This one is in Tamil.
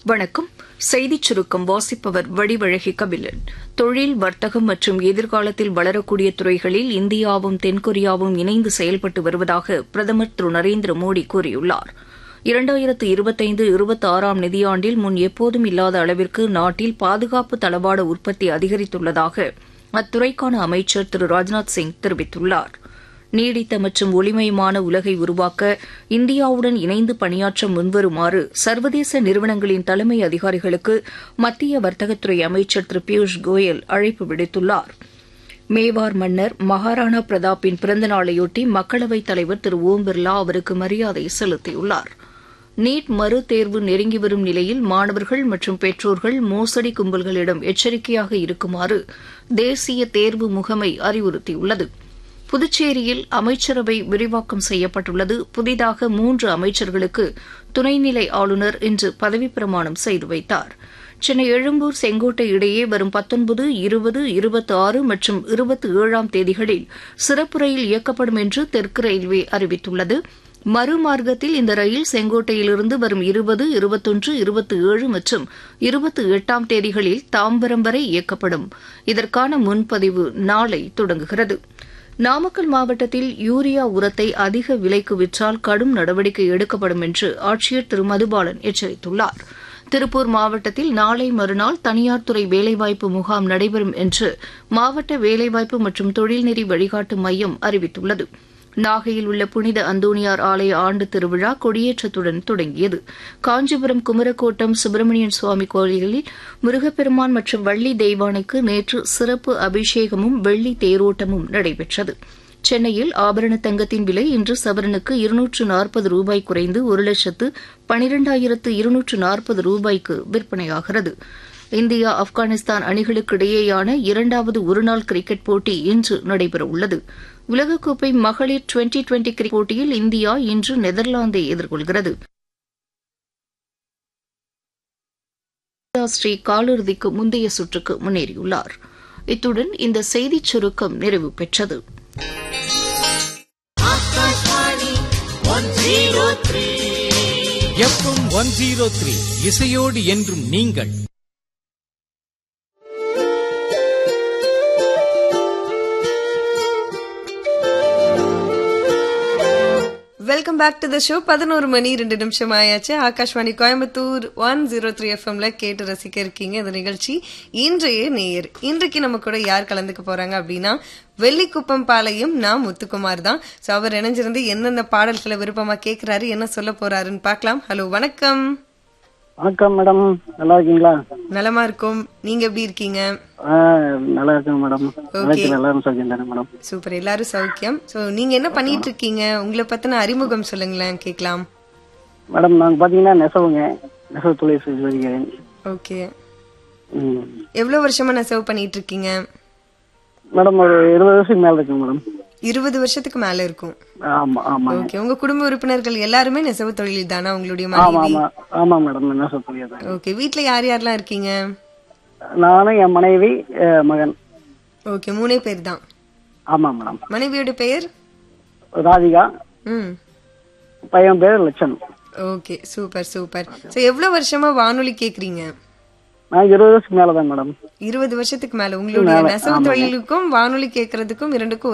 வணக்கம் செய்திச் சுருக்கம் வாசிப்பவர் வடிவழகி கபிலன் தொழில் வர்த்தகம் மற்றும் எதிர்காலத்தில் வளரக்கூடிய துறைகளில் இந்தியாவும் தென்கொரியாவும் இணைந்து செயல்பட்டு வருவதாக பிரதமர் திரு நரேந்திர மோடி கூறியுள்ளார் இரண்டாயிரத்து இருபத்தைந்து இருபத்தாறாம் நிதியாண்டில் முன் எப்போதும் இல்லாத அளவிற்கு நாட்டில் பாதுகாப்பு தளவாட உற்பத்தி அதிகரித்துள்ளதாக அத்துறைக்கான அமைச்சர் திரு ராஜ்நாத் சிங் தெரிவித்துள்ளார் நீடித்த மற்றும் ஒளிமயமான உலகை உருவாக்க இந்தியாவுடன் இணைந்து பணியாற்ற முன்வருமாறு சர்வதேச நிறுவனங்களின் தலைமை அதிகாரிகளுக்கு மத்திய வர்த்தகத்துறை அமைச்சர் திரு பியூஷ் கோயல் அழைப்பு விடுத்துள்ளார் மேவார் மன்னர் மகாராணா பிரதாப்பின் பிறந்த நாளையொட்டி மக்களவைத் தலைவர் திரு ஓம் பிர்லா அவருக்கு மரியாதை செலுத்தியுள்ளார் நீட் மறு தேர்வு நெருங்கி வரும் நிலையில் மாணவர்கள் மற்றும் பெற்றோர்கள் மோசடி கும்பல்களிடம் எச்சரிக்கையாக இருக்குமாறு தேசிய தேர்வு முகமை அறிவுறுத்தியுள்ளது புதுச்சேரியில் அமைச்சரவை விரிவாக்கம் செய்யப்பட்டுள்ளது புதிதாக மூன்று அமைச்சர்களுக்கு துணைநிலை ஆளுநர் இன்று பதவிப்பிரமாணம் செய்து வைத்தார் சென்னை எழும்பூர் செங்கோட்டை இடையே வரும் பத்தொன்பது இருபது இருபத்தி ஆறு மற்றும் இருபத்தி ஏழாம் தேதிகளில் சிறப்பு ரயில் இயக்கப்படும் என்று தெற்கு ரயில்வே அறிவித்துள்ளது மறுமார்க்கத்தில் இந்த ரயில் செங்கோட்டையிலிருந்து வரும் இருபது இருபத்தொன்று இருபத்தி ஏழு மற்றும் இருபத்தி எட்டாம் தேதிகளில் தாம்பரம் வரை இயக்கப்படும் இதற்கான முன்பதிவு நாளை தொடங்குகிறது நாமக்கல் மாவட்டத்தில் யூரியா உரத்தை அதிக விலைக்கு விற்றால் கடும் நடவடிக்கை எடுக்கப்படும் என்று ஆட்சியர் திரு மதுபாலன் எச்சரித்துள்ளார் திருப்பூர் மாவட்டத்தில் நாளை மறுநாள் தனியார் துறை வேலைவாய்ப்பு முகாம் நடைபெறும் என்று மாவட்ட வேலைவாய்ப்பு மற்றும் தொழில்நெறி வழிகாட்டு மையம் அறிவித்துள்ளது நாகையில் உள்ள புனித அந்தோணியார் ஆலய ஆண்டு திருவிழா கொடியேற்றத்துடன் தொடங்கியது காஞ்சிபுரம் குமரக்கோட்டம் சுப்பிரமணியன் சுவாமி கோயிலில் முருகப்பெருமான் மற்றும் வள்ளி தெய்வானைக்கு நேற்று சிறப்பு அபிஷேகமும் வெள்ளி தேரோட்டமும் நடைபெற்றது சென்னையில் ஆபரண தங்கத்தின் விலை இன்று சவரனுக்கு இருநூற்று நாற்பது ரூபாய் குறைந்து ஒரு லட்சத்து பனிரெண்டாயிரத்து இருநூற்று நாற்பது ரூபாய்க்கு விற்பனையாகிறது இந்தியா ஆப்கானிஸ்தான் அணிகளுக்கிடையேயான இரண்டாவது ஒருநாள் கிரிக்கெட் போட்டி இன்று நடைபெறவுள்ளது உலகக்கோப்பை மகளிர் டுவெண்டி டுவெண்டி கிரிக்கெட் போட்டியில் இந்தியா இன்று நெதர்லாந்தை எதிர்கொள்கிறது ஸ்ரீ காலிறுதிக்கு முந்தைய சுற்றுக்கு முன்னேறியுள்ளார் இத்துடன் இந்த செய்திச் சுருக்கம் நிறைவு பெற்றது எஃப்எம் ஒன் ஜீரோ த்ரீ இசையோடு என்றும் நீங்கள் welcome back to the show பதினோரு மணி ரெண்டு நிமிஷம் ஆயாச்சு Akashvani Coimbatore one zero three எஃப்எம்ல கேட்டு ரசிக்க இருக்கீங்க இந்த நிகழ்ச்சி இன்றைய நேயர் இன்றைக்கு நம்ம கூட யார் கலந்துக்க போறாங்க அப்படின்னா வெள்ளிக்குப்பம் பாளையம் நான் முத்துக்குமார் தான் ஸோ அவர் இணைஞ்சிருந்து எந்தெந்த பாடல்களை விருப்பமா கேட்கிறாரு என்ன சொல்ல போறாருன்னு பார்க்கலாம் ஹலோ வணக்கம் வணக்கம் மேடம் நல்லா இருக்கீங்களா நலமா இருக்கும் நீங்க எப்படி இருக்கீங்க ஆ, நல்லா இருக்கேன் மேடம் நிலையத்தில் எல்லாரும் சௌக்கியம் தானே மேடம் சூப்பர் எல்லாரும் சௌக்கியம் ஸோ நீங்க என்ன பண்ணிட்டு இருக்கீங்க உங்களை பத்தின அறிமுகம் சொல்லுங்களேன் கேட்கலாம் மேடம் நாங்கள் பார்த்தீங்கன்னா நெசவுங்க நெசவு தொழில் செஞ்சு வருகிறேன் ஓகே ம். எவ்வளவு வருஷமா நெசவு பண்ணிட்டு இருக்கீங்க மேடம் ஒரு இருபது வருஷத்துக்கு மேலே இருக்குங்க மேடம் இருபது வருஷத்துக்கு மேல இருக்கும் ஆமா ஆமாங்க ஓகே உங்க குடும்ப உறுப்பினர்கள் எல்லாருமே நெசவு தொழில் தானா உங்களுடைய ஆமா மனைவி ஆமா ஆமா மேடம் நெசவு தொழில் தான் ஓகே வீட்ல யார் யாரெல்லாம் இருக்கீங்க நானும் என் மனைவி அஹ், மகன் ஓகே மூணே பேர் தான் ஆமா மேடம் மனைவியோட பெயர் ராதிகா ம் பையன் பேர் Lakshan okay super super so எவ்வளவு வருஷமா வானொலி கேக்குறீங்க நான் இருபது வருஷத்துக்கு மேலே தான் மேடம் இருபது வருஷத்துக்கு மேல உங்களுடைய நெசவு தொழிலுக்கும் வானொலி கேட்கறதுக்கும் இரண்டுக்கும்